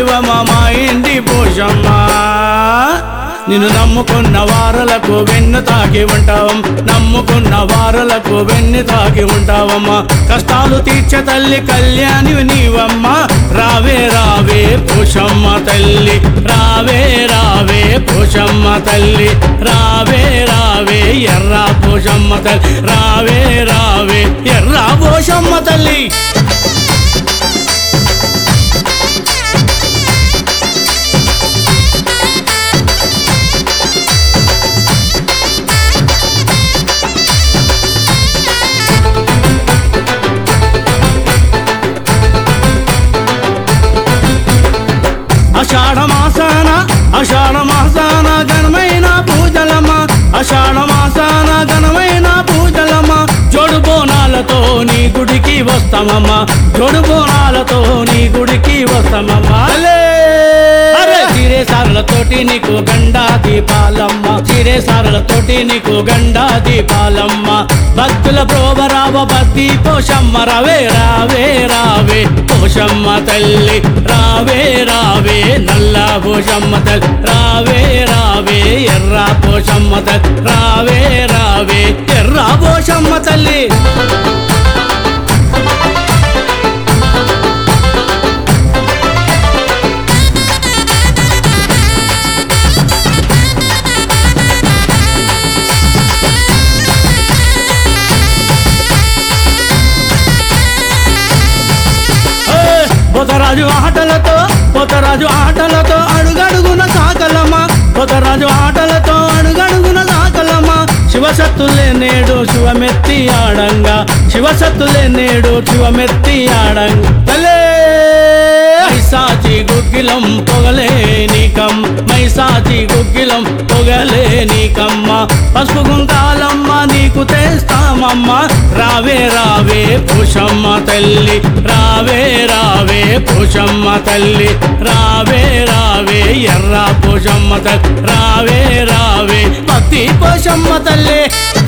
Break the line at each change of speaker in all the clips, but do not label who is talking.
దైవమ మా ఇంటి పోషమ్మ నిన్ను నమ్ముకున్న వారలకు వెన్ను తాకి ఉంటావం నమ్ముకున్న వారలకు వెన్ను తాకి ఉంటావమ్మా కష్టాలు తీర్చే తల్లి కళ్యాణి నీవమ్మ రావే రావే పోషమ్మ తల్లి రావే రావే పోషమ్మ తల్లి రావే రావే ఎర్ర పోషమ్మ తల్లి రావే రావే ఎర్ర పోషమ్మ తల్లి అషాఢ మాసాన అషాఢ మాసాన ఘనమైన పూజలమ్మ అషాఢ మాసాన ఘనమైన పూజలమ్మ జోడు బోనాలతో నీ గుడికి వస్తామమ్మ జోడు బోనాలతో నీ గుడికి వస్తామమ్మ అరే చిరే సారలతోటి నీకు గండా దీపాలమ్మ చిరే సారలతోటి నీకు గండా దీపాలమ్మ భక్తుల ప్రోభరావ భక్తి పోషమ్మ రవే రావే రావే పోషమ్మ తల్లి రావే రావే నల్ల పోషమ్మ తల్లి రావే రావే ఎర్ర పోషమ్మ తల్లి రావే రావే ఎర్ర పోషమ్మ తల్లి పొతరాజు ఆటలతో పొతరాజు ఆటలతో అడుగడుగున సాకలమ్మ పొతరాజు ఆటలతో అడుగడుగున సాకలమ్మ శివసత్తులే నేడు శివమెత్తి ఆడంగా శివసత్తులే నేడు శివమెత్తి ఆడంగా తలే మైసాచి గుగ్గిలం పొగలే నీకం మైసాచి గుగ్గిలం పొగలే నీకమ్మ పసుపు గుంకాలమ్మ నీకు తెస్తామమ్మ రావే రావే పుషమ్మ తల్లి రావే రావే పుషమ్మ తల్లి రావే రావే ఎర్ర పుషమ్మ తల్లి రావే రావే భక్తి పుషమ్మ తల్లి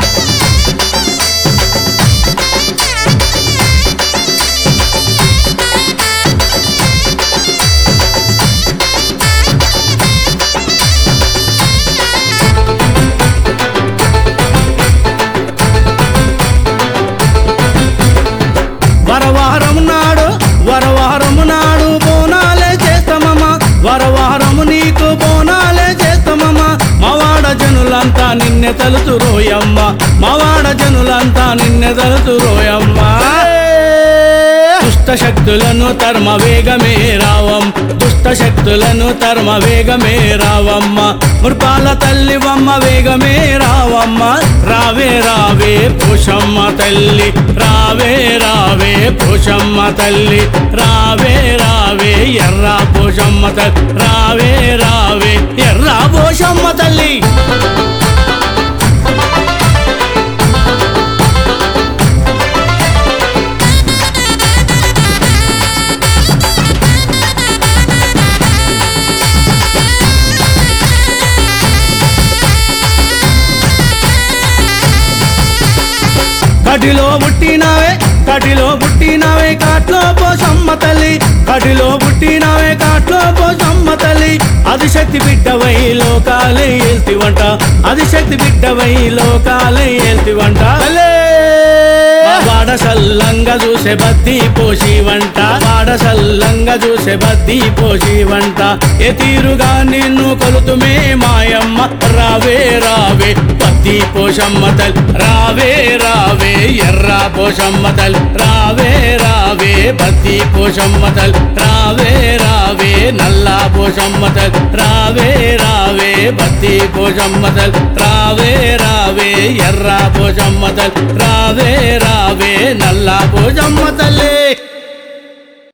వరవారము నాడు వరవారము నాడు బోనాలే చేస్తామమ్మా వరవారము నీకు బోనాలే చేస్తామమ్మా మవాడ జనులంతా నిన్నె తలుతు రోయమ్మ మవాడ జనులంతా నిన్నె తలుతు రోయమ్మ దుష్ట శక్తులను తర్మ వేగమే రావం దుష్ట శక్తులను తర్మ వేగమే రావమ్మ మృపాల తల్లివమ్మ వేగమే రావమ్మ రావే రావే పుషమ్మ తల్లి రావే రావే పుషమ్మ తల్లి రావే రావే ఎర్ర పుషమ్మ తల్లి రావే రావే ఎర్ర పుషమ్మ తల్లి కటిలో పుట్టినవే కటిలో పుట్టినవే కాట్లో పోసమ్మ తల్లి కటిలో పుట్టినవే కాట్లో పోసమ్మ తల్లి అది శక్తి బిడ్డవై లోకాలే ఏల్తివంట అది శక్తి బిడ్డవై లోకాలే ఏల్తివంట వాడ సల్లంగా చూసే బద్ది పోసి వంట వాడ సల్లంగా చూసే బద్ది పోసి వంట ఏ తీరుగా నిన్ను కొలుతుమే మాయమ్మ రావే రావే బద్ది పోషమ్మ తల్ రావే రావే ఎర్ర పోషమ్మ తల్ రావే రావే బద్ది పోషమ్మ తల్ రావే రావే నల్ల పోషమ్మ తల్ రావే రావే బద్ది పోషమ్మ తల్ రావే రావే ఎర్ర పోషమ్మ తల్ రావే రావే నల్ల పోషమ్మ తల్లి